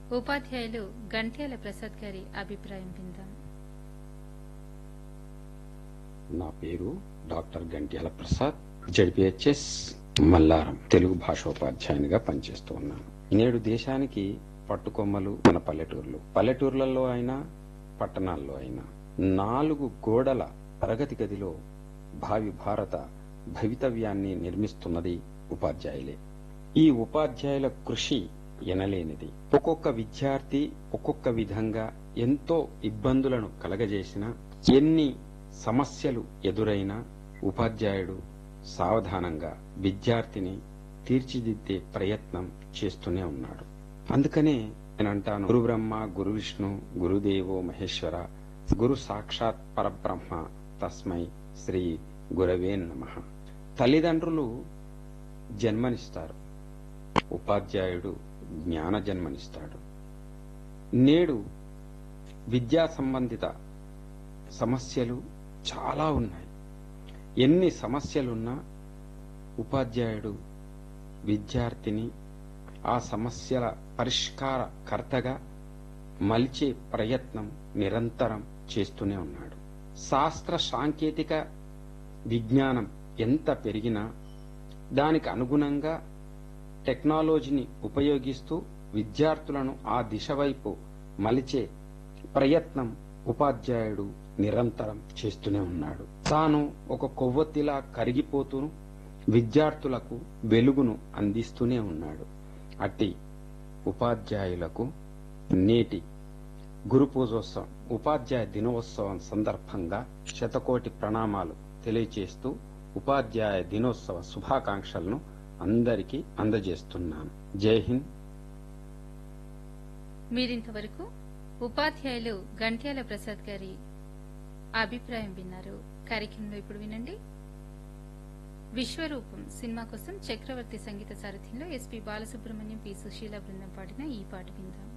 ఉపాధ్యాయులు గంట్యాల ప్రసాద్ గారి అభిప్రాయం విందాం నా పేరు డాక్టర్ గంట్యాల ప్రసాద్ జడ్పిహెచ్ఎస్ మల్లారం తెలుగు భాషోపాధ్యాయునిగా పనిచేస్తూ ఉన్నాను నేడు దేశానికి పట్టుకొమ్మలు మన పల్లెటూర్లు పల్లెటూర్లలో అయినా పట్టణాల్లో అయినా నాలుగు గోడల తరగతి గదిలో భావి భారత భవితవ్యాన్ని నిర్మిస్తున్నది ఉపాధ్యాయులే ఈ ఉపాధ్యాయుల కృషి ఎనలేనిది ఒక్కొక్క విద్యార్థి ఒక్కొక్క విధంగా ఎంతో ఇబ్బందులను కలగజేసిన ఎన్ని సమస్యలు ఎదురైనా ఉపాధ్యాయుడు సావధానంగా విద్యార్థిని తీర్చిదిద్దే ప్రయత్నం చేస్తూనే ఉన్నాడు అందుకనే నేను అంటాను గురు బ్రహ్మ గురు విష్ణు గురుదేవో మహేశ్వర గురు సాక్షాత్ పరబ్రహ్మ తస్మై శ్రీ గురవే నమ తల్లిదండ్రులు జన్మనిస్తారు ఉపాధ్యాయుడు జ్ఞాన జన్మనిస్తాడు నేడు విద్యా సంబంధిత సమస్యలు చాలా ఉన్నాయి ఎన్ని సమస్యలున్నా ఉపాధ్యాయుడు విద్యార్థిని ఆ సమస్యల పరిష్కార కర్తగా మలిచే ప్రయత్నం నిరంతరం చేస్తూనే ఉన్నాడు శాస్త్ర సాంకేతిక విజ్ఞానం ఎంత పెరిగినా దానికి అనుగుణంగా టెక్నాలజీని ఉపయోగిస్తూ విద్యార్థులను ఆ దిశ వైపు మలిచే ప్రయత్నం ఉపాధ్యాయుడు నిరంతరం చేస్తూనే ఉన్నాడు తాను ఒక కొవ్వొత్తిలా కరిగిపోతూ విద్యార్థులకు వెలుగును అందిస్తూనే ఉన్నాడు అట్టి ఉపాధ్యాయులకు నేటి గురు పూజోత్సవం ఉపాధ్యాయ దినోత్సవం సందర్భంగా శతకోటి ప్రణామాలు తెలియచేస్తూ ఉపాధ్యాయ దినోత్సవ శుభాకాంక్షలను అందరికీ అందజేస్తున్నాను జై హింద్ మీరింతవరకు ఉపాధ్యాయులు గంట్యాల ప్రసాద్ గారి అభిప్రాయం విన్నారు కార్యక్రమంలో ఇప్పుడు వినండి విశ్వరూపం సినిమా కోసం చక్రవర్తి సంగీత సారథ్యంలో ఎస్పీ బాలసుబ్రహ్మణ్యం పి సుశీల బృందం పాడిన ఈ పాట విందాం